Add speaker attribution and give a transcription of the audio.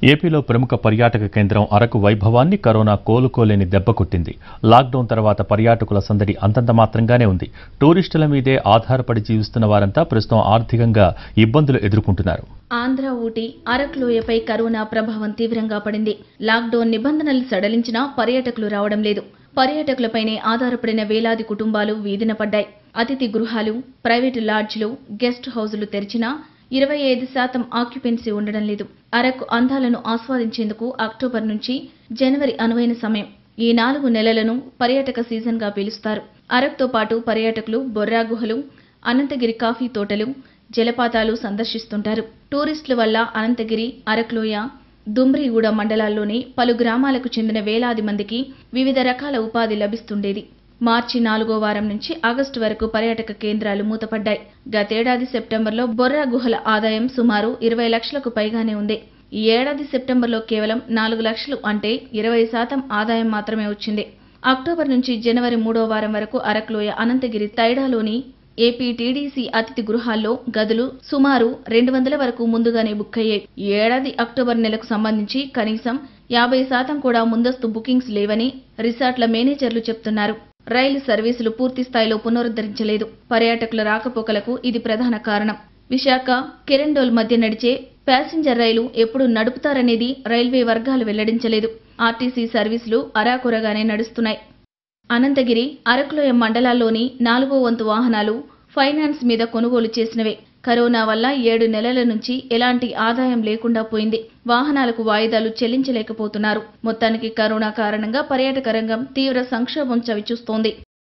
Speaker 1: ఏపీలో ప్రముఖ పర్యాటక కేంద్రం అరకు వైభవాన్ని కరోనా కోలుకోలేని దెబ్బ కొట్టింది లాక్డౌన్ తర్వాత పర్యాటకుల సందడి అంతంత మాత్రంగానే ఉంది టూరిస్టుల మీదే ఆధారపడి జీవిస్తున్న వారంతా ప్రస్తుతం ఆర్థికంగా ఇబ్బందులు ఎదుర్కొంటున్నారు
Speaker 2: ఆంధ్ర ఊటీ అరక్లోయపై కరోనా ప్రభావం తీవ్రంగా పడింది లాక్డౌన్ నిబంధనలు సడలించినా పర్యాటకులు రావడం లేదు పర్యాటకులపైనే ఆధారపడిన వేలాది కుటుంబాలు వీధిన పడ్డాయి అతిథి గృహాలు ప్రైవేటు లాడ్జ్లు గెస్ట్ హౌజులు తెరిచినా ఇరవై ఐదు శాతం ఆక్యుపెన్సీ ఉండడం లేదు అరకు అందాలను ఆస్వాదించేందుకు అక్టోబర్ నుంచి జనవరి అనువైన సమయం ఈ నాలుగు నెలలను పర్యాటక సీజన్గా పిలుస్తారు అరక్తో పాటు పర్యాటకులు బొర్రా గుహలు అనంతగిరి కాఫీ తోటలు జలపాతాలు సందర్శిస్తుంటారు టూరిస్టుల వల్ల అనంతగిరి అరక్లోయ దుమ్రిగూడ మండలాల్లోని పలు గ్రామాలకు చెందిన వేలాది మందికి వివిధ రకాల ఉపాధి లభిస్తుండేది మార్చి నాలుగో వారం నుంచి ఆగస్టు వరకు పర్యాటక కేంద్రాలు మూతపడ్డాయి గతేడాది సెప్టెంబర్లో బొర్రా గుహల ఆదాయం సుమారు ఇరవై లక్షలకు పైగానే ఉంది ఈ ఏడాది సెప్టెంబర్లో కేవలం నాలుగు లక్షలు అంటే ఇరవై శాతం ఆదాయం మాత్రమే వచ్చింది అక్టోబర్ నుంచి జనవరి మూడో వారం వరకు అరక్లోయ అనంతగిరి తైడాలోని ఏపీ టీడీసీ అతిథి గృహాల్లో గదులు సుమారు రెండు వందల వరకు ముందుగానే బుక్ అయ్యాయి ఈ ఏడాది అక్టోబర్ నెలకు సంబంధించి కనీసం యాభై శాతం కూడా ముందస్తు బుకింగ్స్ లేవని రిసార్ట్ల మేనేజర్లు చెప్తున్నారు రైలు సర్వీసులు పూర్తి స్థాయిలో పునరుద్ధరించలేదు పర్యాటకుల రాకపోకలకు ఇది ప్రధాన కారణం విశాఖ కిరండోల్ మధ్య నడిచే ప్యాసింజర్ రైలు ఎప్పుడు నడుపుతారనేది రైల్వే వర్గాలు వెల్లడించలేదు ఆర్టీసీ సర్వీసులు అరాకొరగానే నడుస్తున్నాయి అనంతగిరి అరకులోయ మండలాల్లోని నాలుగో వంతు వాహనాలు ఫైనాన్స్ మీద కొనుగోలు చేసినవే కరోనా వల్ల ఏడు నెలల నుంచి ఎలాంటి ఆదాయం లేకుండా పోయింది వాహనాలకు వాయిదాలు చెల్లించలేకపోతున్నారు మొత్తానికి కరోనా కారణంగా పర్యాటక రంగం తీవ్ర సంక్షోభం చవిచూస్తోంది